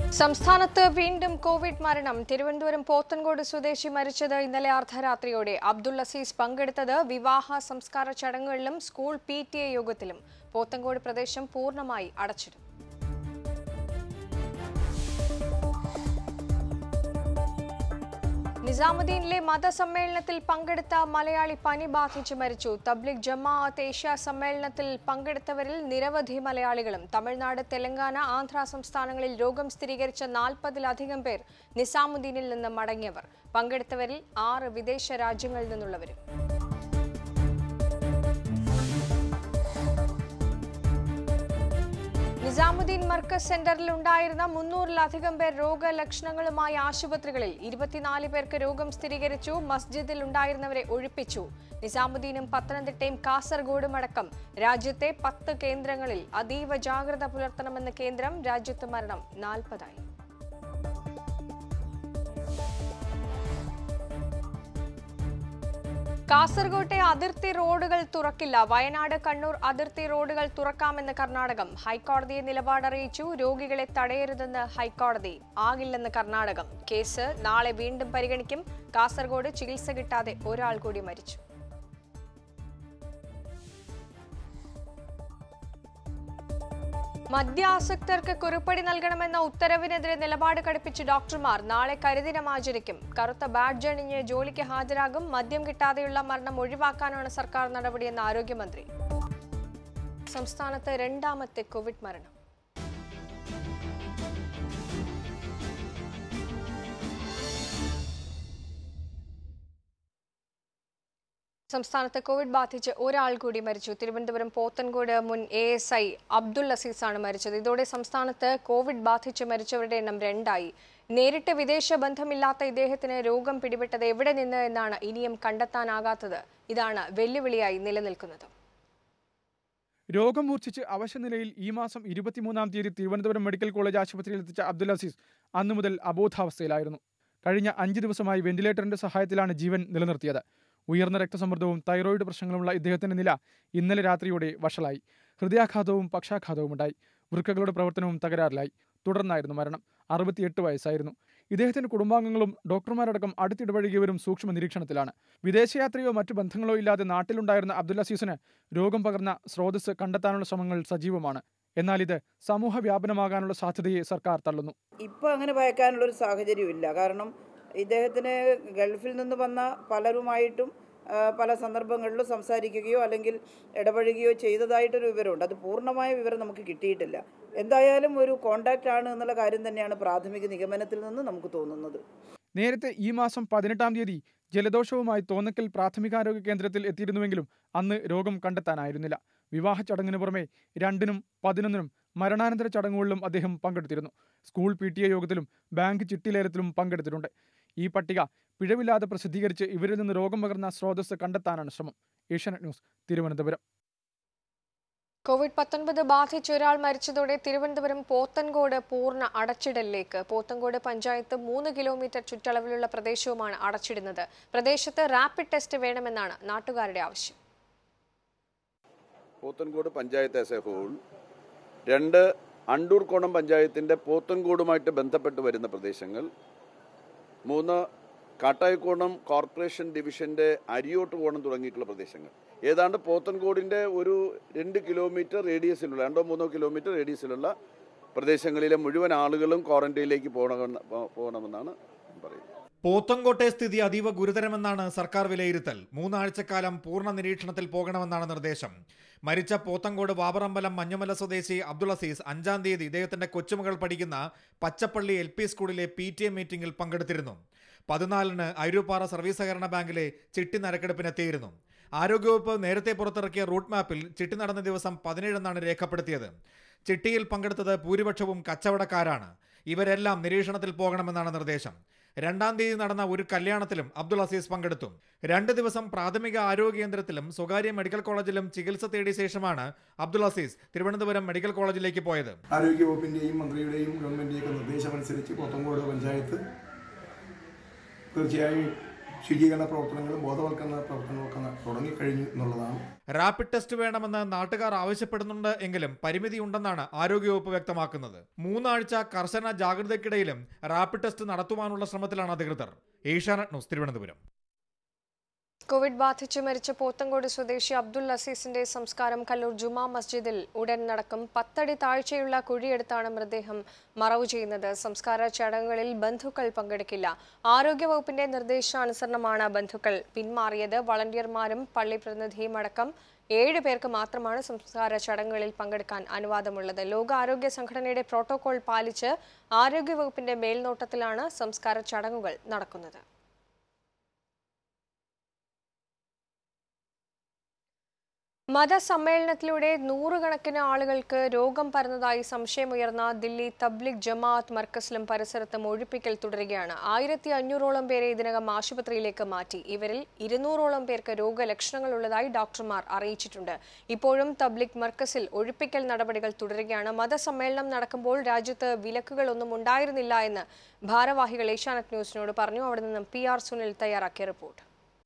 സംസ്ഥാനത്ത് വീണ്ടും കോവിഡ് മരണം തിരുവനന്തപുരം പോത്തൻകോട് സ്വദേശി മരിച്ചത് ഇന്നലെ അർദ്ധരാത്രിയോടെ അബ്ദുൾ അസീസ് പങ്കെടുത്തത് വിവാഹ സംസ്കാര ചടങ്ങുകളിലും സ്കൂൾ പി ടി എ യോഗത്തിലും പോത്തൻകോട് പ്രദേശം പൂർണ്ണമായി അടച്ചിടും നിസാമുദ്ദീനിലെ മതസമ്മേളനത്തിൽ പങ്കെടുത്ത മലയാളി പനി ബാധിച്ച് മരിച്ചു തബ്ലിഗ് ജമാഅത്ത് ഏഷ്യ സമ്മേളനത്തിൽ പങ്കെടുത്തവരിൽ നിരവധി മലയാളികളും തമിഴ്നാട് തെലങ്കാന ആന്ധ്ര സംസ്ഥാനങ്ങളിൽ രോഗം സ്ഥിരീകരിച്ച നാൽപ്പതിലധികം പേർ നിസാമുദ്ദീനിൽ നിന്ന് മടങ്ങിയവർ പങ്കെടുത്തവരിൽ ആറ് വിദേശ രാജ്യങ്ങളിൽ നിന്നുള്ളവരും നിസാമുദ്ദീൻ മർക്കസ് സെന്ററിൽ ഉണ്ടായിരുന്ന മുന്നൂറിലധികം പേർ രോഗലക്ഷണങ്ങളുമായി ആശുപത്രികളിൽ ഇരുപത്തിനാല് പേർക്ക് രോഗം സ്ഥിരീകരിച്ചു മസ്ജിദിൽ ഉണ്ടായിരുന്നവരെ ഒഴിപ്പിച്ചു നിസാമുദ്ദീനും പത്തനംതിട്ടയും കാസർഗോഡും അടക്കം രാജ്യത്തെ പത്ത് കേന്ദ്രങ്ങളിൽ അതീവ ജാഗ്രത പുലർത്തണമെന്ന് കേന്ദ്രം രാജ്യത്ത് മരണം നാൽപ്പതായി കാസർകോട്ടെ അതിർത്തി റോഡുകൾ തുറക്കില്ല വയനാട് കണ്ണൂർ അതിർത്തി റോഡുകൾ തുറക്കാമെന്ന് കർണാടകം ഹൈക്കോടതിയെ നിലപാടറിയിച്ചു രോഗികളെ തടയരുതെന്ന് ഹൈക്കോടതി ആകില്ലെന്ന് കർണാടകം കേസ് നാളെ വീണ്ടും പരിഗണിക്കും കാസർഗോഡ് ചികിത്സ കിട്ടാതെ ഒരാൾ കൂടി മരിച്ചു മദ്യാസക്തർക്ക് കുറിപ്പടി നൽകണമെന്ന ഉത്തരവിനെതിരെ നിലപാട് കടുപ്പിച്ച് ഡോക്ടർമാർ നാളെ കരിദിനം ആചരിക്കും കറുത്ത ബാഡ്ജ് അണിഞ്ഞ് ജോലിക്ക് ഹാജരാകും മദ്യം കിട്ടാതെയുള്ള മരണം ഒഴിവാക്കാനാണ് സർക്കാർ നടപടിയെന്ന് ആരോഗ്യമന്ത്രി സംസ്ഥാനത്ത് രണ്ടാമത്തെ കോവിഡ് മരണം സംസ്ഥാനത്ത് കോവിഡ് ബാധിച്ച് ഒരാൾ കൂടി മരിച്ചു തിരുവനന്തപുരം പോത്തൻകോട് മുൻ എ എസ് ഐ അബ്ദുൾ അസീസാണ് മരിച്ചത് ഇതോടെ സംസ്ഥാനത്ത് കോവിഡ് ബാധിച്ച് മരിച്ചവരുടെ എണ്ണം രണ്ടായി നേരിട്ട് വിദേശ ബന്ധമില്ലാത്ത ഇദ്ദേഹത്തിന് രോഗം പിടിപെട്ടത് എവിടെ നിന്ന് എന്നാണ് ഇനിയും കണ്ടെത്താനാകാത്തത് ഇതാണ് വെല്ലുവിളിയായി നിലനിൽക്കുന്നത് രോഗം മൂർച്ഛിച്ച് അവശനിലയിൽ ഈ മാസം ഇരുപത്തിമൂന്നാം തീയതി തിരുവനന്തപുരം മെഡിക്കൽ കോളേജ് ആശുപത്രിയിൽ എത്തിച്ച അബ്ദുൽ അസീസ് അന്നു മുതൽ അബോധാവസ്ഥയിലായിരുന്നു കഴിഞ്ഞ അഞ്ച് ദിവസമായി വെന്റിലേറ്ററിന്റെ സഹായത്തിലാണ് ജീവൻ നിലനിർത്തിയത് ഉയർന്ന രക്തസമ്മർദ്ദവും തൈറോയിഡ് പ്രശ്നങ്ങളുമുള്ള ഇദ്ദേഹത്തിന്റെ നില ഇന്നലെ രാത്രിയോടെ വഷളായി ഹൃദയാഘാതവും പക്ഷാഘാതവും ഉണ്ടായി വൃക്കകളുടെ പ്രവർത്തനവും തകരാറിലായി തുടർന്നായിരുന്നു മരണം അറുപത്തിയെട്ട് വയസ്സായിരുന്നു ഇദ്ദേഹത്തിന്റെ കുടുംബാംഗങ്ങളും ഡോക്ടർമാരടക്കം അടുത്തിടപഴകിയവരും സൂക്ഷ്മ നിരീക്ഷണത്തിലാണ് വിദേശയാത്രയോ മറ്റു ബന്ധങ്ങളോ ഇല്ലാതെ നാട്ടിലുണ്ടായിരുന്ന അബ്ദുൽ അസീസിന് രോഗം പകർന്ന സ്രോതസ് കണ്ടെത്താനുള്ള ശ്രമങ്ങൾ സജീവമാണ് എന്നാൽ ഇത് സമൂഹ വ്യാപനമാകാനുള്ള സാധ്യതയെ സർക്കാർ തള്ളുന്നു ഇപ്പോൾ അങ്ങനെ ഭയക്കാനുള്ളൊരു സാഹചര്യമില്ല കാരണം ഇദ്ദേഹത്തിന് ഗൾഫിൽ നിന്ന് വന്ന പലരുമായിട്ടും ആ, പല സന്ദർഭങ്ങളിലും സംസാരിക്കുകയോ അല്ലെങ്കിൽ ഇടപഴകുകയോ ചെയ്തതായിട്ടൊരു വിവരമുണ്ട് അത് പൂർണ്ണമായ വിവരം നമുക്ക് കിട്ടിയിട്ടില്ല എന്തായാലും ഒരു കോണ്ടാക്റ്റ് ആണ് എന്നുള്ള കാര്യം തന്നെയാണ് പ്രാഥമിക നിഗമനത്തിൽ നിന്ന് നമുക്ക് തോന്നുന്നത് നേരത്തെ ഈ മാസം പതിനെട്ടാം തീയതി ജലദോഷവുമായി തോന്നക്കൽ പ്രാഥമികാരോഗ്യ കേന്ദ്രത്തിൽ എത്തിയിരുന്നുവെങ്കിലും അന്ന് രോഗം കണ്ടെത്താനായിരുന്നില്ല വിവാഹ ചടങ്ങിന് പുറമെ രണ്ടിനും പതിനൊന്നിനും മരണാനന്തര ചടങ്ങുകളിലും അദ്ദേഹം പങ്കെടുത്തിരുന്നു സ്കൂൾ പി ടി എ യോഗത്തിലും ബാങ്ക് ചിട്ടിലേലത്തിലും പങ്കെടുത്തിട്ടുണ്ട് ഈ പട്ടിക പിഴവില്ലാതെ പ്രസിദ്ധീകരിച്ച് ഇവരിൽ നിന്ന് രോഗം പകർന്ന സ്രോതസ് കണ്ടെത്താനാണ് ശ്രമം ഏഷ്യാനെറ്റ് ന്യൂസ് തിരുവനന്തപുരം കോവിഡ് പത്തൊൻപത് ബാധിച്ച് ഒരാൾ മരിച്ചതോടെ തിരുവനന്തപുരം പോത്തൻകോട് പൂർണ്ണ അടച്ചിടലിലേക്ക് പോത്തൻകോട് പഞ്ചായത്ത് മൂന്ന് കിലോമീറ്റർ ചുറ്റളവിലുള്ള പ്രദേശവുമാണ് അടച്ചിടുന്നത് പ്രദേശത്ത് റാപ്പിഡ് ടെസ്റ്റ് വേണമെന്നാണ് നാട്ടുകാരുടെ ആവശ്യം Pothencode panchayat as a whole രണ്ട് അണ്ടൂർക്കോണം പഞ്ചായത്തിൻ്റെ പോത്തൻകോടുമായിട്ട് ബന്ധപ്പെട്ട് വരുന്ന പ്രദേശങ്ങൾ മൂന്ന് കാട്ടായിക്കോണം കോർപ്പറേഷൻ ഡിവിഷൻ്റെ അരിയോട്ടുകോണം തുടങ്ങിയിട്ടുള്ള പ്രദേശങ്ങൾ ഏതാണ്ട് പോത്തൻകോടിൻ്റെ ഒരു രണ്ട് കിലോമീറ്റർ റേഡിയസിലുള്ള രണ്ടോ മൂന്നോ കിലോമീറ്റർ റേഡിയസിലുള്ള പ്രദേശങ്ങളിലെ മുഴുവൻ ആളുകളും ക്വാറന്റൈനിലേക്ക് പോകണമെന്ന് പോകണമെന്നാണ് പറയുന്നത് പോത്തൻകോട്ടെ സ്ഥിതി അതീവ ഗുരുതരമെന്നാണ് സർക്കാർ വിലയിരുത്തൽ മൂന്നാഴ്ചക്കാലം പൂർണ്ണ നിരീക്ഷണത്തിൽ പോകണമെന്നാണ് നിർദ്ദേശം മരിച്ച പോത്തങ്കോട് വാവറമ്പലം മഞ്ഞമല സ്വദേശി അബ്ദുൾ അസീസ് അഞ്ചാം തീയതി ഇദ്ദേഹത്തിന്റെ കൊച്ചുമകൾ പഠിക്കുന്ന പച്ചപ്പള്ളി എൽ പി സ്കൂളിലെ പി ടി എ മീറ്റിംഗിൽ പങ്കെടുത്തിരുന്നു പതിനാലിന് അരൂപ്പാറ സർവീസ് സഹകരണ ബാങ്കിലെ ചിട്ടി നരക്കെടുപ്പിനെത്തിയിരുന്നു ആരോഗ്യവകുപ്പ് നേരത്തെ പുറത്തിറക്കിയ റൂട്ട് മാപ്പിൽ ചിട്ടി നടന്ന ദിവസം പതിനേഴെന്നാണ് രേഖപ്പെടുത്തിയത് ചിട്ടിയിൽ പങ്കെടുത്തത് ഭൂരിപക്ഷവും കച്ചവടക്കാരാണ് ഇവരെല്ലാം നിരീക്ഷണത്തിൽ പോകണമെന്നാണ് നിർദ്ദേശം രണ്ടാം തീയതി നടന്ന ഒരു കല്യാണത്തിലും അബ്ദുൾ അസീസ് പങ്കെടുത്തു രണ്ട് ദിവസം പ്രാഥമിക ആരോഗ്യ കേന്ദ്രത്തിലും സ്വകാര്യ മെഡിക്കൽ കോളേജിലും ചികിത്സ തേടിയ ശേഷമാണ് അബ്ദുൾ അസീസ് തിരുവനന്തപുരം മെഡിക്കൽ കോളേജിലേക്ക് പോയത് ആരോഗ്യവകുപ്പിൻ്റെയും മന്ത്രിയുടെയും ഗവൺമെൻറ്റിൻ്റെയൊക്കെ നിർദ്ദേശമനുസരിച്ച് പോത്തങ്കോട് പഞ്ചായത്ത് തീർച്ചയായും ശുചീകരണ പ്രവർത്തനങ്ങളും ബോധവൽക്കരണ പ്രവർത്തനങ്ങളൊക്കെ ന- തുടങ്ങിക്കഴിഞ്ഞു എന്നുള്ളതാണ് റാപ്പിഡ് ടെസ്റ്റ് വേണമെന്ന് നാട്ടുകാർ ആവശ്യപ്പെടുന്നുണ്ട് എങ്കിലും പരിമിതിയുണ്ടെന്നാണ് ആരോഗ്യവകുപ്പ് വ്യക്തമാക്കുന്നത് മൂന്നാഴ്ച കർശന ജാഗ്രതയ്ക്കിടയിലും റാപ്പിഡ് ടെസ്റ്റ് നടത്തുവാനുള്ള ശ്രമത്തിലാണ് അധികൃതർ ഏഷ്യാനെറ്റ് ന്യൂസ് തിരുവനന്തപുരം കോവിഡ് ബാധിച്ച് മരിച്ച പോത്തങ്കോട് സ്വദേശി അബ്ദുൽ അസീസിന്റെ സംസ്കാരം കല്ലൂർ ജുമാ മസ്ജിദിൽ ഉടൻ നടക്കും പത്തടി താഴ്ചയുള്ള കുഴിയെടുത്താണ് മൃതദേഹം മറവു ചെയ്യുന്നത് സംസ്കാര ചടങ്ങുകളിൽ ബന്ധുക്കൾ പങ്കെടുക്കില്ല ആരോഗ്യവകുപ്പിന്റെ നിർദ്ദേശാനുസരണമാണ് ബന്ധുക്കൾ പിന്മാറിയത് വളണ്ടിയർമാരും പള്ളി പ്രതിനിധിയും അടക്കം ഏഴ് പേർക്ക് മാത്രമാണ് സംസ്കാര ചടങ്ങുകളിൽ പങ്കെടുക്കാൻ അനുവാദമുള്ളത് ലോകാരോഗ്യ സംഘടനയുടെ പ്രോട്ടോകോൾ പാലിച്ച് ആരോഗ്യവകുപ്പിന്റെ മേൽനോട്ടത്തിലാണ് സംസ്കാര ചടങ്ങുകൾ നടക്കുന്നത് മതസമ്മേളനത്തിലൂടെ നൂറുകണക്കിന് ആളുകൾക്ക് രോഗം പരന്നതായി സംശയമുയർന്ന ദില്ലി തബ്ലിഗ് ജമാഅത്ത് മർക്കസിലും പരിസരത്തും ഒഴിപ്പിക്കൽ തുടരുകയാണ് ആയിരത്തി അഞ്ഞൂറോളം പേരെ ഇതിനകം ആശുപത്രിയിലേക്ക് മാറ്റി ഇവരിൽ ഇരുന്നൂറോളം പേർക്ക് രോഗലക്ഷണങ്ങൾ ഉള്ളതായി ഡോക്ടർമാർ അറിയിച്ചിട്ടുണ്ട് ഇപ്പോഴും തബ്ലിഗ് മർക്കസിൽ ഒഴിപ്പിക്കൽ നടപടികൾ തുടരുകയാണ് മതസമ്മേളനം നടക്കുമ്പോൾ രാജ്യത്ത് വിലക്കുകളൊന്നും ഉണ്ടായിരുന്നില്ല എന്ന് ഭാരവാഹികൾ ഏഷ്യാനെറ്റ് ന്യൂസിനോട് പറഞ്ഞു അവിടെ നിന്നും പി ആർ സുനിൽ തയ്യാറാക്കിയ റിപ്പോർട്ട്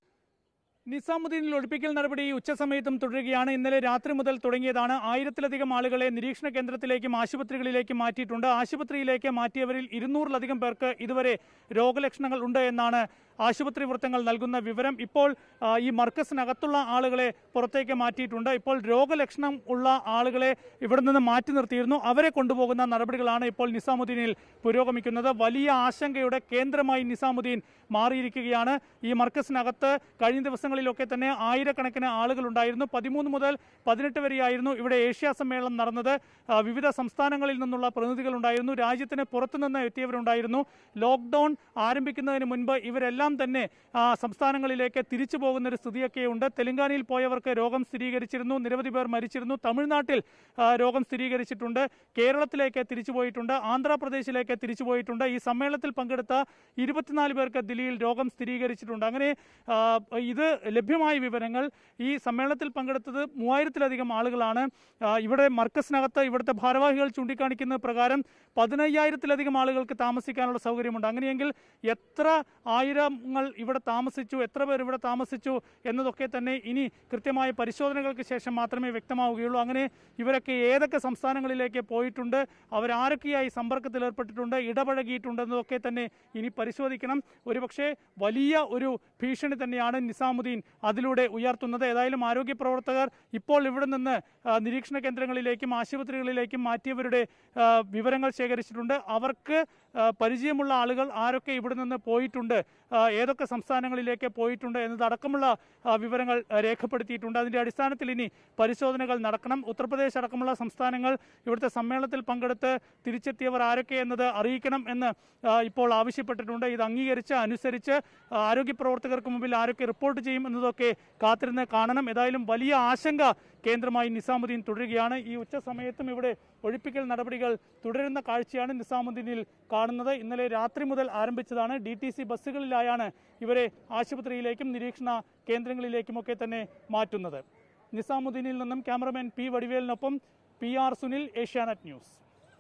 നിസാമുദ്ദീനിൽ ഒഴിപ്പിക്കൽ നടപടി ഉച്ചസമയത്തും തുടരുകയാണ് ഇന്നലെ രാത്രി മുതൽ തുടങ്ങിയതാണ് ആയിരത്തിലധികം ആളുകളെ നിരീക്ഷണ കേന്ദ്രത്തിലേക്കും ആശുപത്രികളിലേക്കും മാറ്റിയിട്ടുണ്ട് ആശുപത്രിയിലേക്ക് മാറ്റിയവരിൽ ഇരുന്നൂറിലധികം പേർക്ക് ഇതുവരെ രോഗലക്ഷണങ്ങൾ ഉണ്ട് എന്നാണ് ആശുപത്രി വൃത്തങ്ങൾ നൽകുന്ന വിവരം ഇപ്പോൾ ആ, ഈ മർക്കസിനകത്തുള്ള ആളുകളെ പുറത്തേക്ക് മാറ്റിയിട്ടുണ്ട് ഇപ്പോൾ രോഗലക്ഷണം ഉള്ള ആളുകളെ ഇവിടെ നിന്ന് മാറ്റി നിർത്തിയിരുന്നു അവരെ കൊണ്ടുപോകുന്ന നടപടികളാണ് ഇപ്പോൾ നിസാമുദ്ദീനിൽ പുരോഗമിക്കുന്നത് വലിയ ആശങ്കയുടെ കേന്ദ്രമായി നിസാമുദ്ദീൻ മാറിയിരിക്കുകയാണ് ഈ മർക്കസിനകത്ത് കഴിഞ്ഞ ദിവസങ്ങളിലൊക്കെ തന്നെ ആയിരക്കണക്കിന് ആളുകളുണ്ടായിരുന്നു പതിമൂന്ന് മുതൽ പതിനെട്ട് വരെയായിരുന്നു ഇവിടെ ഏഷ്യ സമ്മേളനം നടന്നത് ആ, വിവിധ സംസ്ഥാനങ്ങളിൽ നിന്നുള്ള പ്രതിനിധികളുണ്ടായിരുന്നു രാജ്യത്തിന് പുറത്തുനിന്ന് എത്തിയവരുണ്ടായിരുന്നു ലോക്ക്ഡൗൺ ആരംഭിക്കുന്നതിന് മുൻപ് ഇവരെല്ലാം തന്നെ ആ, സംസ്ഥാനങ്ങളിലേക്ക് തിരിച്ചു പോകുന്ന ഒരു സ്ഥിതിയൊക്കെയുണ്ട് തെലങ്കാനയിൽ പോയവർക്ക് രോഗം സ്ഥിരീകരിച്ചിരുന്നു നിരവധി പേർ മരിച്ചിരുന്നു തമിഴ്നാട്ടിൽ ആ, രോഗം സ്ഥിരീകരിച്ചിട്ടുണ്ട് കേരളത്തിലേക്ക് തിരിച്ചു പോയിട്ടുണ്ട് ആന്ധ്രാപ്രദേശിലേക്ക് തിരിച്ചു പോയിട്ടുണ്ട് ഈ സമ്മേളനത്തിൽ പങ്കെടുത്ത ഇരുപത്തിനാല് പേർക്ക് ദില്ലിയിൽ രോഗം സ്ഥിരീകരിച്ചിട്ടുണ്ട് അങ്ങനെ ആ, ഇത് ലഭ്യമായ വിവരങ്ങൾ ഈ സമ്മേളനത്തിൽ പങ്കെടുത്തത് മൂവായിരത്തിലധികം ആളുകളാണ് ആ, ഇവിടെ മർക്കസിനകത്ത് ഇവിടുത്തെ ഭാരവാഹികൾ ചൂണ്ടിക്കാണിക്കുന്ന പ്രകാരം പതിനയ്യായിരത്തിലധികം ആളുകൾക്ക് താമസിക്കാനുള്ള സൗകര്യമുണ്ട് അങ്ങനെയെങ്കിൽ എത്ര ആയിരങ്ങൾ ഇവിടെ താമസിച്ചു എത്ര പേർ ഇവിടെ താമസിച്ചു എന്നതൊക്കെ തന്നെ ഇനി കൃത്യമായ പരിശോധനകൾക്ക് ശേഷം മാത്രമേ വ്യക്തമാവുകയുള്ളൂ അങ്ങനെ ഇവരൊക്കെ ഏതൊക്കെ സംസ്ഥാനങ്ങളിലേക്ക് പോയിട്ടുണ്ട് അവരാരൊക്കെയായി സമ്പർക്കത്തിൽ ഏർപ്പെട്ടിട്ടുണ്ട് ഇടപഴകിയിട്ടുണ്ടെന്നതൊക്കെ തന്നെ ഇനി പരിശോധിക്കണം ഒരുപക്ഷെ വലിയ ഒരു ഭീഷണി തന്നെയാണ് നിസാമുദ്ദീൻ അതിലൂടെ ഉയർത്തുന്നത് ഏതായാലും ആരോഗ്യ പ്രവർത്തകർ ഇപ്പോൾ ഇവിടെ നിന്ന് ആ, നിരീക്ഷണ കേന്ദ്രങ്ങളിലേക്കും ആശുപത്രികളിലേക്കും മാറ്റിയവരുടെ ആ, വിവരങ്ങൾ ശേഖരിച്ചിട്ടുണ്ട് അവർക്ക് ആ, പരിചയമുള്ള ആളുകൾ ആരൊക്കെ ഇവിടെ നിന്ന് പോയിട്ടുണ്ട് ആ, ഏതൊക്കെ സംസ്ഥാനങ്ങളിലേക്ക് പോയിട്ടുണ്ട് എന്നതടക്കമുള്ള ആ, വിവരങ്ങൾ ആ, രേഖപ്പെടുത്തിയിട്ടുണ്ട് അതിൻ്റെ അടിസ്ഥാനത്തിൽ ഇനി പരിശോധനകൾ നടക്കണം ഉത്തർപ്രദേശ് അടക്കമുള്ള സംസ്ഥാനങ്ങൾ ഇവിടുത്തെ സമ്മേളനത്തിൽ പങ്കെടുത്ത് തിരിച്ചെത്തിയവർ ആരൊക്കെ എന്നത് അറിയിക്കണം എന്ന് ആ, ഇപ്പോൾ ആവശ്യപ്പെട്ടിട്ടുണ്ട് ഇത് അംഗീകരിച്ച് അനുസരിച്ച് ആ, ആരോഗ്യ പ്രവർത്തകർക്ക് മുമ്പിൽ ആരൊക്കെ റിപ്പോർട്ട് ചെയ്യും എന്നതൊക്കെ കാത്തിരുന്ന് കാണണം ഏതായാലും വലിയ ആശങ്ക കേന്ദ്രമായി നിസാമുദ്ദീൻ തുടരുകയാണ് ഈ ഉച്ച സമയത്തും ഇവിടെ ഒഴിപ്പിക്കൽ നടപടികൾ തുടരുന്ന കാഴ്ചയാണ് നിസാമുദ്ദീനിൽ കാണുന്നത് ഇന്നലെ രാത്രി മുതൽ ആരംഭിച്ചതാണ് ഡി ടി സി ബസ്സുകളിലായാണ് ഇവരെ ആശുപത്രിയിലേക്കും നിരീക്ഷണ കേന്ദ്രങ്ങളിലേക്കുമൊക്കെ തന്നെ മാറ്റുന്നത് നിസാമുദ്ദീനിൽ നിന്നും ക്യാമറമാൻ പി വടിവേലിനൊപ്പം P R Sunil Asianet news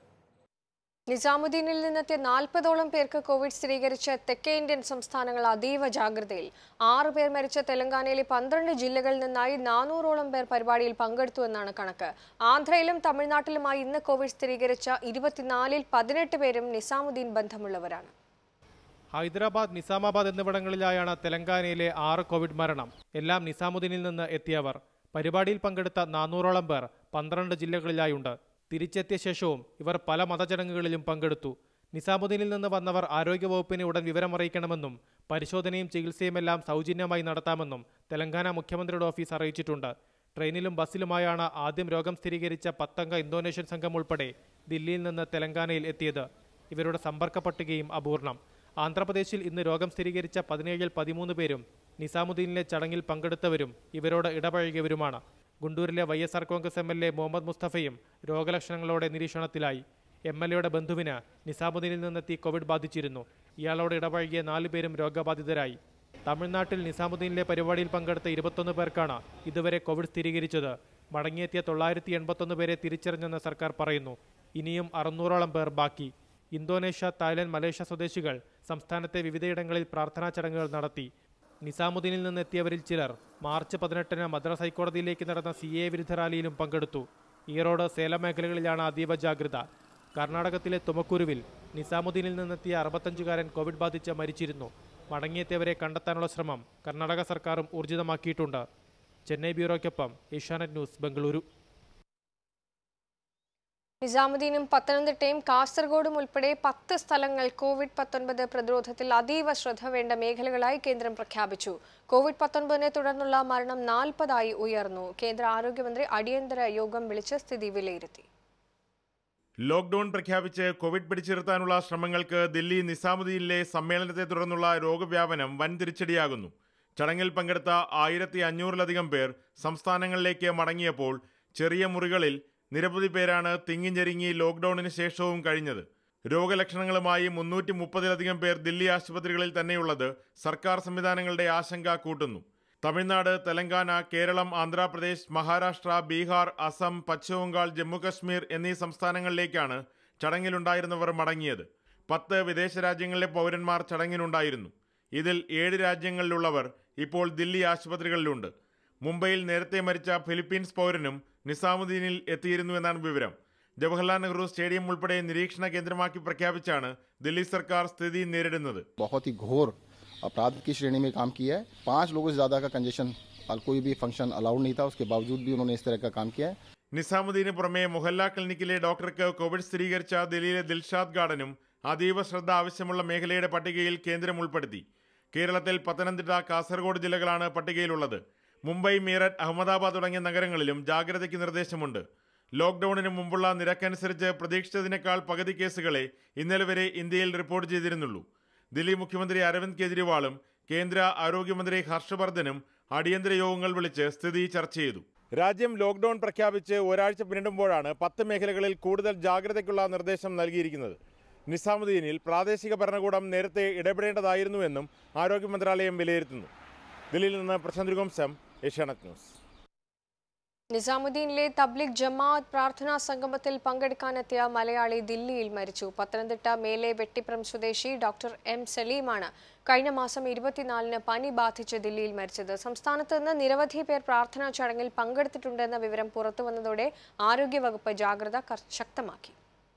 നിസാമുദ്ദീനിൽ നിന്നെത്തിയ നാൽപ്പതോളം പേർക്ക് കോവിഡ് സ്ഥിരീകരിച്ച തെക്കേ ഇന്ത്യൻ സംസ്ഥാനങ്ങൾ അതീവ ജാഗ്രതയിൽ ആറ് പേർ മരിച്ച തെലങ്കാനയിലെ പന്ത്രണ്ട് ജില്ലകളിൽ നിന്നായി നാനൂറോളം പേർ പരിപാടിയിൽ പങ്കെടുത്തു എന്നാണ് കണക്ക് ആന്ധ്രയിലും തമിഴ്നാട്ടിലുമായി ഇന്ന് കോവിഡ് സ്ഥിരീകരിച്ച ഇരുപത്തിനാലിൽ പതിനെട്ട് പേരും നിസാമുദ്ദീൻ ബന്ധമുള്ളവരാണ് ഹൈദരാബാദ് നിസാമാബാദ് എന്നിവിടങ്ങളിലായാണ് തെലങ്കാനയിലെ ആറ് കോവിഡ് മരണം എല്ലാം നിസാമുദ്ദീനിൽ നിന്ന് എത്തിയവർ പരിപാടിയിൽ പങ്കെടുത്ത നാനൂറോളം പേർ പന്ത്രണ്ട് ജില്ലകളിലായുണ്ട് തിരിച്ചെത്തിയ ശേഷവും ഇവർ പല മതചടങ്ങുകളിലും പങ്കെടുത്തു നിസാമുദ്ദീനിൽ നിന്ന് വന്നവർ ആരോഗ്യവകുപ്പിനെ ഉടൻ വിവരമറിയിക്കണമെന്നും പരിശോധനയും ചികിത്സയുമെല്ലാം സൗജന്യമായി നടത്താമെന്നും തെലങ്കാന മുഖ്യമന്ത്രിയുടെ ഓഫീസ് അറിയിച്ചിട്ടുണ്ട് ട്രെയിനിലും ബസ്സിലുമായാണ് ആദ്യം രോഗം സ്ഥിരീകരിച്ച പത്തംഗ ഇന്തോനേഷ്യൻ സംഘം ഉൾപ്പെടെ ദില്ലിയിൽ നിന്ന് തെലങ്കാനയിൽ എത്തിയത് ഇവരുടെ സമ്പർക്ക പട്ടികയും അപൂർണം ആന്ധ്രാപ്രദേശിൽ ഇന്ന് രോഗം സ്ഥിരീകരിച്ച പതിനേഴിൽ പതിമൂന്ന് പേരും നിസാമുദ്ദീനിലെ ചടങ്ങിൽ പങ്കെടുത്തവരും ഇവരോട് ഇടപഴകിയവരുമാണ് ഗുണ്ടൂരിലെ Y S R Congress M L A Muhammad മുസ്തഫയും രോഗലക്ഷണങ്ങളോടെ നിരീക്ഷണത്തിലായി എം എൽ എയുടെ ബന്ധുവിന് നിസാമുദ്ദീനിൽ നിന്നെത്തി കോവിഡ് ബാധിച്ചിരുന്നു ഇയാളോട് ഇടപഴകിയ നാല് പേരും രോഗബാധിതരായി തമിഴ്നാട്ടിൽ നിസാമുദ്ദീനിലെ പരിപാടിയിൽ പങ്കെടുത്ത ഇരുപത്തൊന്ന് പേർക്കാണ് ഇതുവരെ കോവിഡ് സ്ഥിരീകരിച്ചത് മടങ്ങിയെത്തിയ തൊള്ളായിരത്തി എൺപത്തൊന്ന് പേരെ തിരിച്ചറിഞ്ഞെന്ന് സർക്കാർ പറയുന്നു ഇനിയും അറുന്നൂറോളം പേർ ബാക്കി ഇന്തോനേഷ്യ തായ്ലൻഡ് മലേഷ്യ സ്വദേശികൾ സംസ്ഥാനത്തെ വിവിധയിടങ്ങളിൽ പ്രാർത്ഥനാ ചടങ്ങുകൾ നടത്തി നിസാമുദ്ദീനിൽ നിന്നെത്തിയവരിൽ ചിലർ മാർച്ച് പതിനെട്ടിന് മദ്രാസ് ഹൈക്കോടതിയിലേക്ക് നടന്ന സി എ വിരുദ്ധ റാലിയിലും പങ്കെടുത്തു ഈറോഡ് സേലം മേഖലകളിലാണ് അതീവ ജാഗ്രത കർണാടകത്തിലെ തുമക്കൂരുവിൽ നിസാമുദ്ദീനിൽ നിന്നെത്തിയ അറുപത്തഞ്ചുകാരൻ കോവിഡ് ബാധിച്ച് മരിച്ചിരുന്നു മടങ്ങിയെത്തിയവരെ കണ്ടെത്താനുള്ള ശ്രമം കർണാടക സർക്കാരും ഊർജിതമാക്കിയിട്ടുണ്ട് ചെന്നൈ ബ്യൂറോയ്ക്കൊപ്പം ഏഷ്യാനെറ്റ് ന്യൂസ് ബംഗളൂരു നിസാമുദ്ദീനും പത്തനംതിട്ടയും കാസർഗോഡും ഉൾപ്പെടെ പത്ത് സ്ഥലങ്ങൾ കോവിഡ് പത്തൊൻപത് പ്രതിരോധത്തിൽ അതീവ ശ്രദ്ധ വേണ്ട മേഖലകളായി കേന്ദ്രം പ്രഖ്യാപിച്ചു കോവിഡ് പത്തൊൻപതിനെ തുടർന്നുള്ള മരണം നാൽപ്പതായി ഉയർന്നു കേന്ദ്ര ആരോഗ്യമന്ത്രി അടിയന്തര യോഗം വിളിച്ച് സ്ഥിതി വിലയിരുത്തി ലോക്ക്ഡൌൺ പ്രഖ്യാപിച്ച് കോവിഡ് പിടിച്ചിരുത്താനുള്ള ശ്രമങ്ങൾക്ക് ദില്ലി നിസാമുദ്ദീനിലെ സമ്മേളനത്തെ തുടർന്നുള്ള രോഗവ്യാപനം വൻ തിരിച്ചടിയാകുന്നു ചടങ്ങിൽ പങ്കെടുത്ത ആയിരത്തി അഞ്ഞൂറിലധികം പേർ സംസ്ഥാനങ്ങളിലേക്ക് മടങ്ങിയപ്പോൾ ചെറിയ മുറികളിൽ നിരവധി പേരാണ് തിങ്ങിഞ്ഞെരുങ്ങി ലോക്ക്ഡൌണിന് ശേഷവും കഴിഞ്ഞത് രോഗലക്ഷണങ്ങളുമായി മുന്നൂറ്റി മുപ്പതിലധികം പേർ ദില്ലി ആശുപത്രികളിൽ തന്നെയുള്ളത് സർക്കാർ സംവിധാനങ്ങളുടെ ആശങ്ക കൂട്ടുന്നു തമിഴ്നാട് തെലങ്കാന കേരളം ആന്ധ്രാപ്രദേശ് മഹാരാഷ്ട്ര ബീഹാർ അസം പശ്ചിമബംഗാൾ ജമ്മുകശ്മീർ എന്നീ സംസ്ഥാനങ്ങളിലേക്കാണ് ചടങ്ങിലുണ്ടായിരുന്നവർ മടങ്ങിയത് പത്ത് വിദേശ രാജ്യങ്ങളിലെ പൗരന്മാർ ചടങ്ങിനുണ്ടായിരുന്നു ഇതിൽ ഏഴ് രാജ്യങ്ങളിലുള്ളവർ ഇപ്പോൾ ദില്ലി ആശുപത്രികളിലുണ്ട് മുംബൈയിൽ നേരത്തെ മരിച്ച ഫിലിപ്പീൻസ് പൗരനും നിസാമുദ്ദീനിൽ എത്തിയിരുന്നു എന്നാണ് വിവരം ജവഹർലാൽ നെഹ്റു സ്റ്റേഡിയം ഉൾപ്പെടെ നിരീക്ഷണ കേന്ദ്രമാക്കി പ്രഖ്യാപിച്ചാണ് ദില്ലി സർക്കാർ സ്ഥിതി നേരിടുന്നത് बहुत ही घोर अपराध की श्रेणी में काम किया है पाँच लोगों से ज़्यादा का कंजेशन कोई भी फंक्शन अलाउड नहीं था उसके बावजूद भी उन्होंने इस तरह का काम किया है നിസാമുദ്ദീന് പുറമെ മൊഹല്ല ക്ലിനിക്കിലെ ഡോക്ടർക്ക് കോവിഡ് സ്ഥിരീകരിച്ച ദില്ലിയിലെ ദിൽഷാദ് ഗാർഡനും അതീവ ശ്രദ്ധ ആവശ്യമുള്ള മേഖലയുടെ പട്ടികയിൽ കേന്ദ്രം ഉൾപ്പെടുത്തി കേരളത്തിൽ പത്തനംതിട്ട കാസർഗോഡ് ജില്ലകളാണ് പട്ടികയിലുള്ളത് മുംബൈ മീററ്റ് അഹമ്മദാബാദ് തുടങ്ങിയ നഗരങ്ങളിലും ജാഗ്രതയ്ക്ക് നിർദ്ദേശമുണ്ട് ലോക്ക്ഡൌണിന് മുമ്പുള്ള നിരക്കനുസരിച്ച് പ്രതീക്ഷിച്ചതിനേക്കാൾ പകുതി കേസുകളെ ഇന്നലെ വരെ ഇന്ത്യയിൽ റിപ്പോർട്ട് ചെയ്തിരുന്നുള്ളൂ ദില്ലി മുഖ്യമന്ത്രി അരവിന്ദ് കെജ്രിവാളും കേന്ദ്ര ആരോഗ്യമന്ത്രി ഹർഷവർദ്ധനും അടിയന്തര യോഗങ്ങൾ വിളിച്ച് സ്ഥിതി ചർച്ച ചെയ്തു രാജ്യം ലോക്ക്ഡൌൺ പ്രഖ്യാപിച്ച് ഒരാഴ്ച പിന്നിടുമ്പോഴാണ് പത്ത് മേഖലകളിൽ കൂടുതൽ ജാഗ്രതയ്ക്കുള്ള നിർദ്ദേശം നൽകിയിരിക്കുന്നത് നിസാമുദ്ദീനിൽ പ്രാദേശിക ഭരണകൂടം നേരത്തെ ഇടപെടേണ്ടതായിരുന്നുവെന്നും ആരോഗ്യ മന്ത്രാലയം വിലയിരുത്തുന്നു ദില്ലിയിൽ നിന്ന് പ്രശാന്ത് രഘുവംശം ഏഷ്യാനെറ്റ് ന്യൂസ് നിസാമുദ്ദീനിലെ തബ്ലിഗ് ജമാഅത്ത് പ്രാർത്ഥനാ സംഗമത്തിൽ പങ്കെടുക്കാനെത്തിയ മലയാളി ദില്ലിയിൽ മരിച്ചു പത്തനംതിട്ട മേലെ വെട്ടിപ്രം സ്വദേശി ഡോക്ടർ എം സലീമാണ് കഴിഞ്ഞ മാസം ഇരുപത്തിനാലിന് പനി ബാധിച്ച് ദില്ലിയിൽ മരിച്ചത് സംസ്ഥാനത്ത് നിന്ന് നിരവധി പേർ പ്രാർത്ഥനാ ചടങ്ങിൽ പങ്കെടുത്തിട്ടുണ്ടെന്ന വിവരം പുറത്തുവന്നതോടെ ആരോഗ്യവകുപ്പ് ജാഗ്രത കർ- ശക്തമാക്കി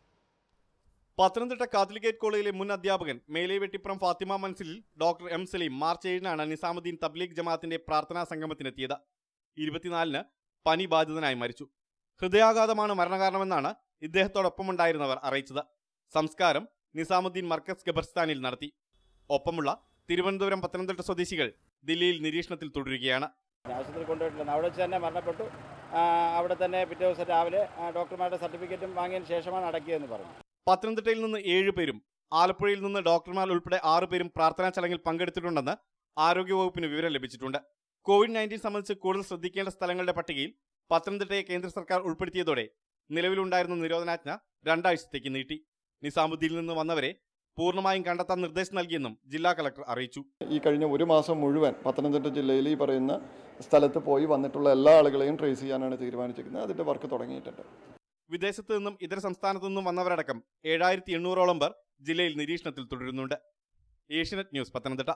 പത്തനംതിട്ട കാത്തലിക്കേറ്റ് കോളേജിലെ മുൻ അധ്യാപകൻ മേലെ വെട്ടിപ്പുറം ഫാത്തിമ മൻസിലിൽ ഡോക്ടർ എം സലീം മാർച്ച് ഏഴിനാണ് നിസാമുദ്ദീൻ തബ്ലീഗ് ജമാഅത്തിന്റെ പ്രാർത്ഥനാ സംഗമത്തിനെത്തിയത് ഇരുപത്തിനാലിന് പനി ബാധിതനായി മരിച്ചു ഹൃദയാഘാതമാണ് മരണകാരണമെന്നാണ് ഇദ്ദേഹത്തോടൊപ്പമുണ്ടായിരുന്നവർ അറിയിച്ചത് സംസ്കാരം നിസാമുദ്ദീൻ മർക്കസ് ഖബർസ്ഥാനിൽ നടത്തി ഒപ്പമുള്ള തിരുവനന്തപുരം പത്തനംതിട്ട സ്വദേശികൾ ദില്ലിയിൽ നിരീക്ഷണത്തിൽ തുടരുകയാണ് ആശുപത്രി കൊണ്ടുപോയിട്ടില്ല അവിടെ വെച്ച് തന്നെ മരണപ്പെട്ടു ആ, അവിടെ തന്നെ പിറ്റേ ദിവസം രാവിലെ ആ, ഡോക്ടർമാരുടെ സർട്ടിഫിക്കറ്റും വാങ്ങിയതിന് ശേഷമാണ് അടക്കിയതെന്ന് പറഞ്ഞു പത്തനംതിട്ടയിൽ നിന്ന് ഏഴ് പേരും ആലപ്പുഴയിൽ നിന്ന് ഡോക്ടർമാർ ഉൾപ്പെടെ ആറ് പേരും പ്രാർത്ഥനാ ചടങ്ങിൽ പങ്കെടുത്തിട്ടുണ്ടെന്ന് ആരോഗ്യവകുപ്പിന് വിവരം ലഭിച്ചിട്ടുണ്ട് കോവിഡ് നയൻറ്റീൻ സംബന്ധിച്ച് കൂടുതൽ ശ്രദ്ധിക്കേണ്ട സ്ഥലങ്ങളുടെ പട്ടികയിൽ പത്തനംതിട്ടയെ കേന്ദ്ര സർക്കാർ ഉൾപ്പെടുത്തിയതോടെ നിലവിലുണ്ടായിരുന്ന നിരോധനാജ്ഞ രണ്ടാഴ്ചത്തേക്ക് നീട്ടി നിസാമുദ്ദീനിൽ നിന്ന് വന്നവരെ പൂർണ്ണമായും കണ്ടെത്താൻ നിർദ്ദേശം നൽകിയെന്നും ജില്ലാ കളക്ടർ അറിയിച്ചു ഈ കഴിഞ്ഞ ഒരു മാസം മുഴുവൻ പത്തനംതിട്ട ജില്ലയിൽ ഈ പറയുന്ന സ്ഥലത്ത് പോയി വന്നിട്ടുള്ള എല്ലാ ആളുകളെയും ട്രേസ് ചെയ്യാനാണ് തീരുമാനിച്ചിരിക്കുന്നത് അതിൻ്റെ വർക്ക് തുടങ്ങിയിട്ടുണ്ട് വിദേശത്ത് നിന്നും ഇതര സംസ്ഥാനത്തു നിന്നും വന്നവരടക്കം ഏഴായിരത്തി എണ്ണൂറോളം പേർ ജില്ലയിൽ നിരീക്ഷണത്തിൽ തുടരുന്നുണ്ട് ഏഷ്യനെറ്റ് ന്യൂസ് പത്തനംതിട്ട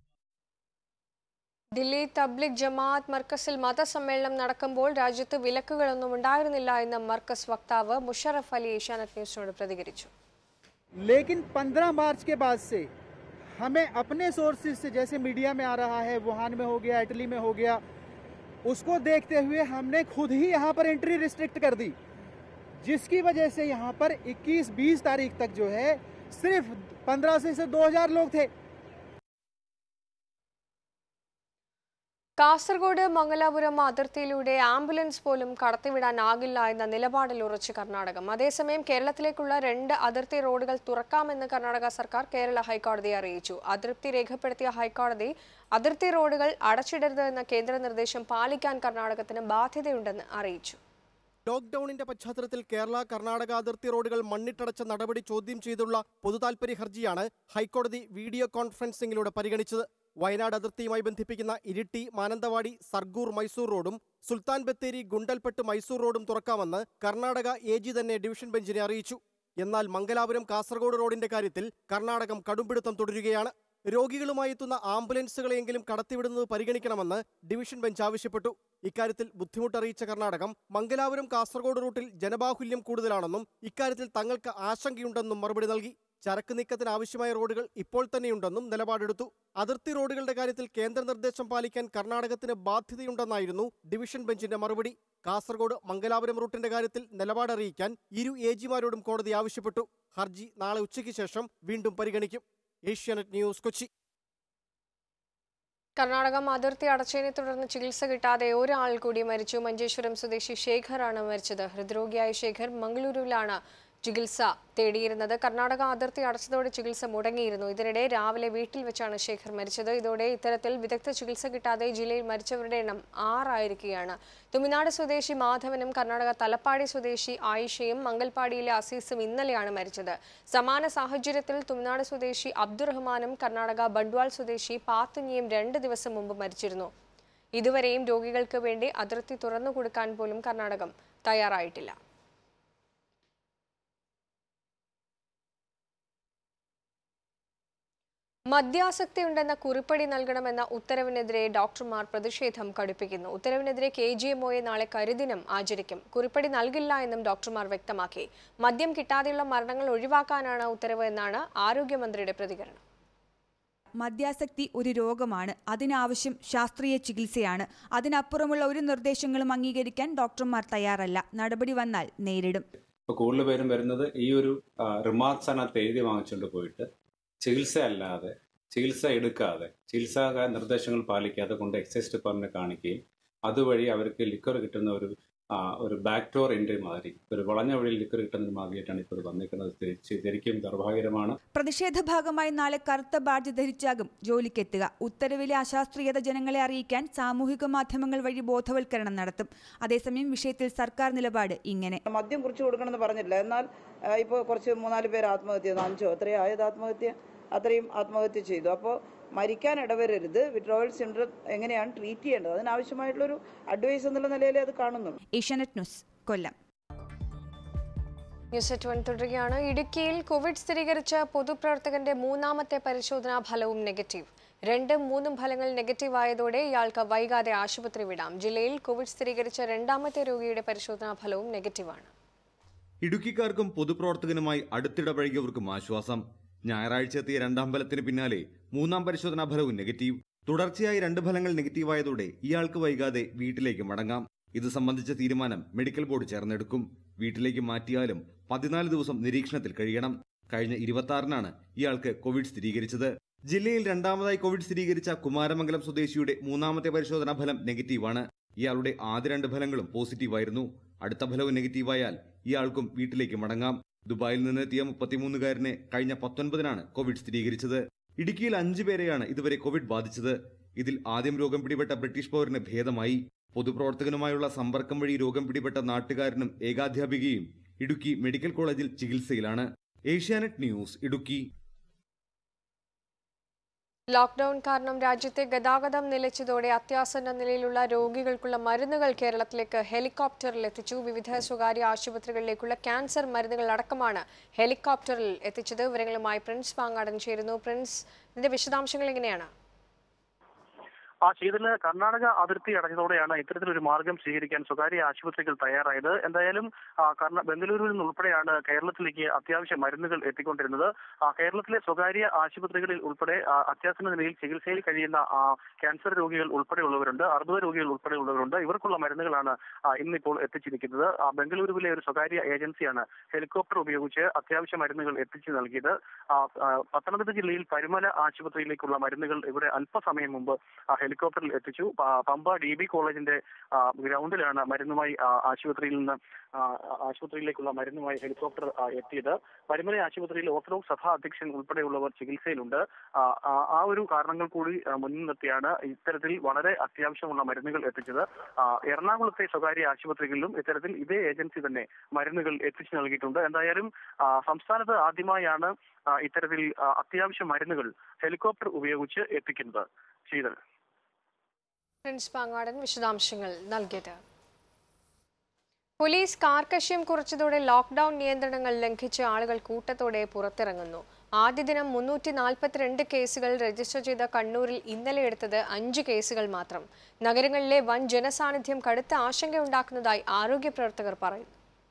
ദില്ലി തബ്ലിഗ് ജമാഅത്ത് മർക്കസിൽ മതസമ്മേളനം നടക്കുമ്പോൾ രാജ്യത്ത് വിലക്കുകളൊന്നും ഉണ്ടായിരുന്നില്ല എന്ന് മർക്കസ് വക്താവ് മുഷറഫ് അലി ഏഷ്യാനെറ്റ് ന്യൂസിനോട് പ്രതികരിച്ചു लेकिन 15 मार्च के बाद से हमें अपने सोर्सेज से जैसे मीडिया में आ रहा है वुहान में हो गया इटली में हो गया उसको देखते हुए हमने खुद ही यहाँ पर एंट्री रिस्ट्रिक्ट कर दी जिसकी वजह से यहाँ पर 21-20 तारीख तक जो है सिर्फ 15 से, से 2000 लोग थे കാസർഗോഡ് മംഗലാപുരം അതിർത്തിയിലൂടെ ആംബുലൻസ് പോലും കടത്തിവിടാനാകില്ല എന്ന നിലപാടിൽ ഉറച്ച് കർണാടകം അതേസമയം കേരളത്തിലേക്കുള്ള രണ്ട് അതിർത്തി റോഡുകൾ തുറക്കാമെന്ന് കർണാടക സർക്കാർ കേരള ഹൈക്കോടതിയെ അറിയിച്ചു അതൃപ്തി രേഖപ്പെടുത്തിയ ഹൈക്കോടതി അതിർത്തി റോഡുകൾ അടച്ചിടരുത് എന്ന കേന്ദ്ര നിർദ്ദേശം പാലിക്കാൻ കർണാടകത്തിന് ബാധ്യതയുണ്ടെന്ന് അറിയിച്ചു ലോക്ഡൌണിന്റെ പശ്ചാത്തലത്തിൽ കേരള കർണാടക അതിർത്തി റോഡുകൾ മണ്ണിട്ടടച്ച നടപടി ചോദ്യം ചെയ്തുള്ള പൊതുതാൽപര്യ ഹർജിയാണ് ഹൈക്കോടതി വീഡിയോ കോൺഫറൻസിംഗിലൂടെ പരിഗണിച്ചത് വയനാട് അതിർത്തിയുമായി ബന്ധിപ്പിക്കുന്ന ഇരിട്ടി മാനന്തവാടി സർഗൂർ മൈസൂർ റോഡും സുൽത്താൻ ബത്തേരി ഗുണ്ടൽപ്പെട്ട് മൈസൂർ റോഡും തുറക്കാമെന്ന് കർണാടക എ ജി തന്നെ ഡിവിഷൻ ബെഞ്ചിനെ അറിയിച്ചു എന്നാൽ മംഗലാപുരം കാസർഗോഡ് റോഡിന്റെ കാര്യത്തിൽ കർണാടകം കടുംപിടുത്തം തുടരുകയാണ് രോഗികളുമായി എത്തുന്ന ആംബുലൻസുകളെങ്കിലും കടത്തിവിടുന്നത് പരിഗണിക്കണമെന്ന് ഡിവിഷൻ ബെഞ്ച് ആവശ്യപ്പെട്ടു ഇക്കാര്യത്തിൽ ബുദ്ധിമുട്ടറിയിച്ച കർണാടകം മംഗലാപുരം കാസർഗോഡ് റൂട്ടിൽ ജനബാഹുല്യം കൂടുതലാണെന്നും ഇക്കാര്യത്തിൽ തങ്ങൾക്ക് ആശങ്കയുണ്ടെന്നും മറുപടി നൽകി ചരക്ക് നീക്കത്തിന് ആവശ്യമായ റോഡുകൾ ഇപ്പോൾ തന്നെയുണ്ടെന്നും നിലപാടെടുത്തു അതിർത്തി റോഡുകളുടെ കാര്യത്തിൽ കേന്ദ്ര നിർദ്ദേശം പാലിക്കാൻ കർണാടകത്തിന് ബാധ്യതയുണ്ടെന്നായിരുന്നു ഡിവിഷൻ ബെഞ്ചിന്റെ മറുപടി കാസർഗോഡ് മംഗലാപുരം റൂട്ടിന്റെ കാര്യത്തിൽ നിലപാടറിയിക്കാൻ ഇരു ഏജിമാരോടും കോടതി ആവശ്യപ്പെട്ടു ഹർജി നാളെ ഉച്ചയ്ക്ക് ശേഷം വീണ്ടും പരിഗണിക്കും ഏഷ്യാനെറ്റ് ന്യൂസ് കൊച്ചി കർണാടകം അതിർത്തി അടച്ചതിനെ തുടർന്ന് ചികിത്സ കിട്ടാതെ ഒരാൾ കൂടി മരിച്ചു മഞ്ചേശ്വരം സ്വദേശി ശേഖറാണ് മരിച്ചത് ഹൃദ്രോഗിയായ ശേഖർ മംഗളൂരുവിലാണ് ചികിത്സ തേടിയിരുന്നത് കർണാടക അതിർത്തി അടച്ചതോടെ ചികിത്സ മുടങ്ങിയിരുന്നു ഇതിനിടെ രാവിലെ വീട്ടിൽ വെച്ചാണ് ശേഖർ മരിച്ചത് ഇതോടെ ഇത്തരത്തിൽ വിദഗ്ധ ചികിത്സ കിട്ടാതെ ജില്ലയിൽ മരിച്ചവരുടെ എണ്ണം ആറായിരിക്കുകയാണ് തുമിനാട് സ്വദേശി മാധവനും കർണാടക തലപ്പാടി സ്വദേശി ആയിഷയും മംഗൽപാടിയിലെ അസീസും ഇന്നലെയാണ് മരിച്ചത് സമാന സാഹചര്യത്തിൽ തുമിനാട് സ്വദേശി അബ്ദുറഹ്മാനും കർണാടക ബഡ്വാൾ സ്വദേശി പാത്തുഞ്ഞിയും രണ്ട് ദിവസം മുമ്പ് മരിച്ചിരുന്നു ഇതുവരെയും രോഗികൾക്ക് വേണ്ടി അതിർത്തി തുറന്നു കൊടുക്കാൻ പോലും കർണാടകം തയ്യാറായിട്ടില്ല മദ്യാസക്തിയുണ്ടെന്ന കുറിപ്പടി നൽകണമെന്ന ഉത്തരവിനെതിരെ ഡോക്ടർമാർ പ്രതിഷേധം കടുപ്പിക്കുന്നു ഉത്തരവിനെതിരെ കെ ജി എം ഒയെ നാളെ കരിദിനം ആചരിക്കും കുറിപ്പടി നൽകില്ല എന്നും ഡോക്ടർമാർ വ്യക്തമാക്കി മദ്യം കിട്ടാതെയുള്ള മരണങ്ങൾ ഒഴിവാക്കാനാണ് ഉത്തരവ് എന്നാണ് ആരോഗ്യമന്ത്രിയുടെ പ്രതികരണം മദ്യാസക്തി ഒരു രോഗമാണ് അതിനാവശ്യം ശാസ്ത്രീയ ചികിത്സയാണ് അതിനപ്പുറമുള്ള ഒരു നിർദ്ദേശങ്ങളും അംഗീകരിക്കാൻ ഡോക്ടർമാർ തയ്യാറല്ല നടപടി വന്നാൽ നേരിടും ഇപ്പോൾ കൂടുതൽ പേരും വരുന്നത് ഈ ഒരു റിമാർക്സ് അതിനകത്ത് എഴുതി വാങ്ങിച്ചുകൊണ്ട് പോയിട്ട് ചികിത്സ അല്ലാതെ ചികിത്സ എടുക്കാതെ ചികിത്സാ നിർദ്ദേശങ്ങൾ പാലിക്കാതെ കൊണ്ട് എക്സൈസ് ഡിപ്പാർട്ട്മെന്റ് കാണിക്കുകയും അതുവഴി അവർക്ക് ലിക്കർ കിട്ടുന്ന ഒരു ആ, ഒരു ബാക്ടോർ എൻട്രി മാതിരി ഒരു വളഞ്ഞ വഴിയിൽ ലിക്കർ കിട്ടുന്ന മാതിരിയായിട്ടാണ് ഇപ്പോൾ വന്നിരിക്കുന്നത് തിരിച്ച് ശരിക്കും ദൗർഭാഗ്യകരമാണ് പ്രതിഷേധ ഭാഗമായി നാളെ കറുത്ത ബാഡ്ജ് ധരിച്ചാകും ജോലിക്കെത്തുക ഉത്തരവിലെ അശാസ്ത്രീയത ജനങ്ങളെ അറിയിക്കാൻ സാമൂഹിക മാധ്യമങ്ങൾ വഴി ബോധവൽക്കരണം നടത്തും അതേസമയം വിഷയത്തിൽ സർക്കാർ നിലപാട് ഇങ്ങനെ മദ്യം കുറിച്ച് കൊടുക്കണമെന്ന് പറഞ്ഞില്ല എന്നാൽ ഇപ്പോൾ കുറച്ച് മൂന്നാല് പേര് ആത്മഹത്യ ചെയ്തു അഞ്ചോ എത്രയോ ആയത് ആത്മഹത്യ അത്രയും ആത്മഹത്യ ചെയ്തു അപ്പോൾ മരിക്കാൻ ഇടവരരുത് വിഡ്രോവൽ സിൻഡ്രം എങ്ങനെയാണ് ട്രീറ്റ് ചെയ്യേണ്ടത് അതിനാവശ്യമായിട്ടുള്ളൊരു അഡ്വൈസ് എന്നുള്ള നിലയിലേ അത് കാണുന്നുള്ളൂ Asianet news Kollam news at one തുടരുകയാണ് ഇടുക്കിയിൽ കോവിഡ് സ്ഥിരീകരിച്ച പൊതുപ്രവർത്തകന്റെ മൂന്നാമത്തെ പരിശോധനാ ഫലവും നെഗറ്റീവ് രണ്ടും മൂന്നും ഫലങ്ങൾ നെഗറ്റീവ് ആയതോടെ ഇയാൾക്ക് വൈകാതെ ആശുപത്രി വിടാം ജില്ലയിൽ കോവിഡ് സ്ഥിരീകരിച്ച രണ്ടാമത്തെ രോഗിയുടെ പരിശോധനാ ഫലവും നെഗറ്റീവാണ് ഇടുക്കിക്കാർക്കും പൊതുപ്രവർത്തകനുമായി അടുത്തിടപഴകിയവർക്കും ആശ്വാസം ഞായറാഴ്ച എത്തിയ രണ്ടാം ഫലത്തിന് പിന്നാലെ മൂന്നാം പരിശോധനാ ഫലവും നെഗറ്റീവ് തുടർച്ചയായി രണ്ട് ഫലങ്ങൾ നെഗറ്റീവായതോടെ ഇയാൾക്ക് വൈകാതെ വീട്ടിലേക്ക് മടങ്ങാം ഇത് സംബന്ധിച്ച തീരുമാനം മെഡിക്കൽ ബോർഡ് ചേർന്നെടുക്കും വീട്ടിലേക്ക് മാറ്റിയാലും പതിനാല് ദിവസം നിരീക്ഷണത്തിൽ കഴിയണം കഴിഞ്ഞ ഇരുപത്തി ഇയാൾക്ക് കോവിഡ് സ്ഥിരീകരിച്ചത് ജില്ലയിൽ രണ്ടാമതായി കോവിഡ് സ്ഥിരീകരിച്ച കുമാരമംഗലം സ്വദേശിയുടെ മൂന്നാമത്തെ പരിശോധനാ ഫലം നെഗറ്റീവാണ് ഇയാളുടെ ആദ്യ രണ്ട് ഫലങ്ങളും പോസിറ്റീവായിരുന്നു അടുത്ത ഫലവും നെഗറ്റീവായാൽ ഇയാൾക്കും വീട്ടിലേക്ക് മടങ്ങാം ദുബായിൽ നിന്നെത്തിയ മുപ്പത്തിമൂന്നുകാരനെ കഴിഞ്ഞ പത്തൊൻപതിനാണ് കോവിഡ് സ്ഥിരീകരിച്ചത് ഇടുക്കിയിൽ അഞ്ചു പേരെയാണ് ഇതുവരെ കോവിഡ് ബാധിച്ചത് ഇതിൽ ആദ്യം രോഗം പിടിപെട്ട ബ്രിട്ടീഷ് പൗരന് ഭേദമായി പൊതുപ്രവർത്തകനുമായുള്ള സമ്പർക്കം വഴി രോഗം പിടിപെട്ട നാട്ടുകാരനും ഏകാധ്യാപികയും ഇടുക്കി മെഡിക്കൽ കോളേജിൽ ചികിത്സയിലാണ് ഏഷ്യാനെറ്റ് ന്യൂസ് ഇടുക്കി ലോക്ക്ഡൌൺ കാരണം രാജ്യത്തെ ഗതാഗതം നിലച്ചതോടെ അത്യാസന്ന നിലയിലുള്ള രോഗികൾക്കുള്ള മരുന്നുകൾ കേരളത്തിലേക്ക് ഹെലികോപ്റ്ററിൽ എത്തിച്ചു വിവിധ സ്വകാര്യ ആശുപത്രികളിലേക്കുള്ള ക്യാൻസർ മരുന്നുകൾ അടക്കമാണ് ഹെലികോപ്റ്ററിൽ എത്തിച്ചത് വിവരങ്ങളുമായി പ്രിൻസ് പാങ്ങാടൻ ചേരുന്നു പ്രിൻസ് ഇതിന്റെ വിശദാംശങ്ങൾ എങ്ങനെയാണ് ആ ശീതല് കർണാടക അതിർത്തി അടഞ്ഞതോടെയാണ് ഇത്തരത്തിലൊരു മാർഗം സ്വീകരിക്കാൻ സ്വകാര്യ ആശുപത്രികൾ തയ്യാറായത് എന്തായാലും ആ, കർണ ബംഗളൂരുവിൽ നിന്നുൾപ്പെടെയാണ് കേരളത്തിലേക്ക് അത്യാവശ്യ മരുന്നുകൾ എത്തിക്കൊണ്ടിരുന്നത് ആ, കേരളത്തിലെ സ്വകാര്യ ആശുപത്രികളിൽ ഉൾപ്പെടെ ആ, അത്യാസന്ന നിലയിൽ ചികിത്സയിൽ കഴിയുന്ന ആ, ക്യാൻസർ രോഗികൾ ഉൾപ്പെടെയുള്ളവരുണ്ട് അർബുദ രോഗികൾ ഉൾപ്പെടെയുള്ളവരുണ്ട് ഇവർക്കുള്ള മരുന്നുകളാണ് ആ, ഇന്നിപ്പോൾ എത്തിച്ചിരിക്കുന്നത് ആ, ബംഗളൂരുവിലെ ഒരു സ്വകാര്യ ഏജൻസിയാണ് ഹെലികോപ്റ്റർ ഉപയോഗിച്ച് അത്യാവശ്യ മരുന്നുകൾ എത്തിച്ചു നൽകിയത് ആ, ആ, പത്തനംതിട്ട ജില്ലയിൽ പരുമല ആശുപത്രിയിലേക്കുള്ള മരുന്നുകൾ ഇവിടെ അല്പസമയം മുമ്പ് ആ, ഹെലികോപ്റ്ററിൽ എത്തിച്ചു പ- പമ്പ ഡി ബി കോളേജിന്റെ ആ, ഗ്രൗണ്ടിലാണ് മരുന്നുമായി ആ, ആശുപത്രിയിൽ നിന്ന് ആ, ആശുപത്രിയിലേക്കുള്ള മരുന്നുമായി ഹെലികോപ്റ്റർ ആ, എത്തിയത് പരുമല ആശുപത്രിയിൽ ഓർത്തഡോക്സ് സഭാ അധ്യക്ഷൻ ഉൾപ്പെടെയുള്ളവർ ചികിത്സയിലുണ്ട് ആ, ആ, ആ ഒരു കാരണങ്ങൾ കൂടി ആ, മുന്നിൽ നിർത്തിയാണ് ഇത്തരത്തിൽ വളരെ അത്യാവശ്യമുള്ള മരുന്നുകൾ എത്തിച്ചത് ആ, എറണാകുളത്തെ സ്വകാര്യ ആശുപത്രികളിലും ഇത്തരത്തിൽ ഇതേ ഏജൻസി തന്നെ മരുന്നുകൾ എത്തിച്ചു നൽകിയിട്ടുണ്ട് എന്തായാലും ആ, സംസ്ഥാനത്ത് ആദ്യമായാണ് ആ, ഇത്തരത്തിൽ ആ, അത്യാവശ്യ മരുന്നുകൾ ഹെലികോപ്റ്റർ ഉപയോഗിച്ച് എത്തിക്കുന്നത് ശീതൽ പ്രിൻസ് പാങ്ങാടൻ വിശദാംശങ്ങൾ നൽകിയത് പോലീസ് കാർക്കശ്യം കുറച്ചതോടെ ലോക്ക്ഡൌൺ നിയന്ത്രണങ്ങൾ ലംഘിച്ച് ആളുകൾ കൂട്ടത്തോടെ പുറത്തിറങ്ങുന്നു ആദ്യ ദിനം മുന്നൂറ്റി നാൽപ്പത്തിരണ്ട് കേസുകൾ രജിസ്റ്റർ ചെയ്ത കണ്ണൂരിൽ ഇന്നലെ എടുത്തത് അഞ്ച് കേസുകൾ മാത്രം നഗരങ്ങളിലെ വൻ ജനസാന്നിധ്യം കടുത്ത ആശങ്കയുണ്ടാക്കുന്നതായി ആരോഗ്യ പ്രവർത്തകർ പറയുന്നു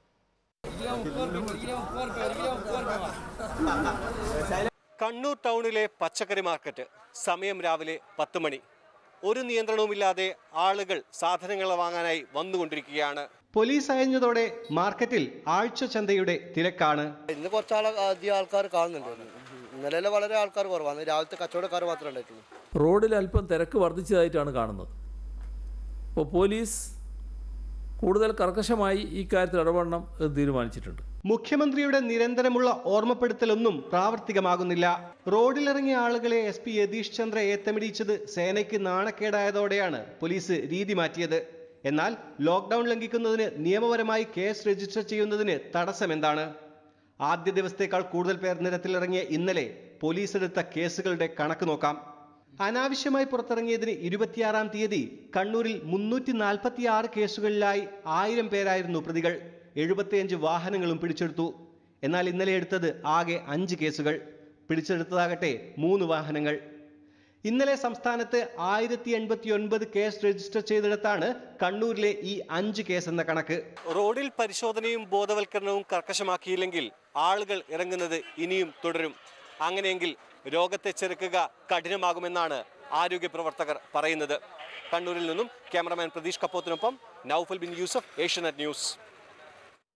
കണ്ണൂർ ടൗണിലെ പച്ചക്കറി മാർക്കറ്റ് സമയം രാവിലെ പത്ത് മണി ഒരു നിയന്ത്രണവുമില്ലാതെ ആളുകൾ സാധനങ്ങൾ വാങ്ങാനായി വന്നുകൊണ്ടിരിക്കുകയാണ് പോലീസ് അയഞ്ഞതോടെ മാർക്കറ്റിൽ ആഴ്ച ചന്തയുടെ തിരക്കാണ് ഇന്ന് കുറച്ച് ആൾ അധികം ആൾക്കാർ കാണുന്നുണ്ട് ഇന്നലെ വളരെ ആൾക്കാർ കുറവാണ് രാവിലത്തെ കച്ചവടക്കാർ മാത്രമേ ഉണ്ടായിട്ടുള്ളൂ റോഡിൽ അല്പം തിരക്ക് വർദ്ധിച്ചതായിട്ടാണ് കാണുന്നത് അപ്പോൾ പോലീസ് കൂടുതൽ കർക്കശമായി ഈ കാര്യത്തിൽ ഇടപെടണം എന്ന് തീരുമാനിച്ചിട്ടുണ്ട് മുഖ്യമന്ത്രിയുടെ നിരന്തരമുള്ള ഓർമ്മപ്പെടുത്തലൊന്നും പ്രാവർത്തികമാകുന്നില്ല റോഡിലിറങ്ങിയ ആളുകളെ എസ് പി യതീഷ് ചന്ദ്ര ഏത്തമിടിച്ചത് സേനയ്ക്ക് നാണക്കേടായതോടെയാണ് പോലീസ് രീതി മാറ്റിയത് എന്നാൽ ലോക്ക്ഡൌൺ ലംഘിക്കുന്നതിന് നിയമപരമായി കേസ് രജിസ്റ്റർ ചെയ്യുന്നതിന് തടസ്സമെന്താണ് ആദ്യ ദിവസത്തേക്കാൾ കൂടുതൽ പേർ നിരത്തിലിറങ്ങിയ ഇന്നലെ പോലീസ് എടുത്ത കേസുകളുടെ കണക്ക് നോക്കാം അനാവശ്യമായി പുറത്തിറങ്ങിയതിന് ഇരുപത്തിയാറാം തീയതി കണ്ണൂരിൽ മുന്നൂറ്റി നാൽപ്പത്തി ആറ് കേസുകളിലായി ആയിരം പേരായിരുന്നു പ്രതികൾ എഴുപത്തിയഞ്ച് വാഹനങ്ങളും പിടിച്ചെടുത്തു എന്നാൽ ഇന്നലെ എടുത്തത് ആകെ അഞ്ച് കേസുകൾ പിടിച്ചെടുത്തതാകട്ടെ മൂന്ന് വാഹനങ്ങൾ ഇന്നലെ സംസ്ഥാനത്ത് ആയിരത്തി എൺപത്തി ഒൻപത് കേസ് രജിസ്റ്റർ ചെയ്തിടത്താണ് കണ്ണൂരിലെ ഈ അഞ്ച് കേസ് എന്ന കണക്ക് റോഡിൽ പരിശോധനയും ബോധവൽക്കരണവും കർക്കശമാക്കിയില്ലെങ്കിൽ ആളുകൾ ഇറങ്ങുന്നത് ഇനിയും തുടരും അങ്ങനെയെങ്കിൽ രോഗത്തെ ചെറുക്കുക കഠിനമാകുമെന്നാണ് ആരോഗ്യ പ്രവർത്തകർ പറയുന്നത് കണ്ണൂരിൽ നിന്നും ക്യാമറമാൻ പ്രതീഷ് കപ്പോത്തിനൊപ്പം നൌഫൽ ബിൻ യൂസഫ് ഏഷ്യനെറ്റ് ന്യൂസ്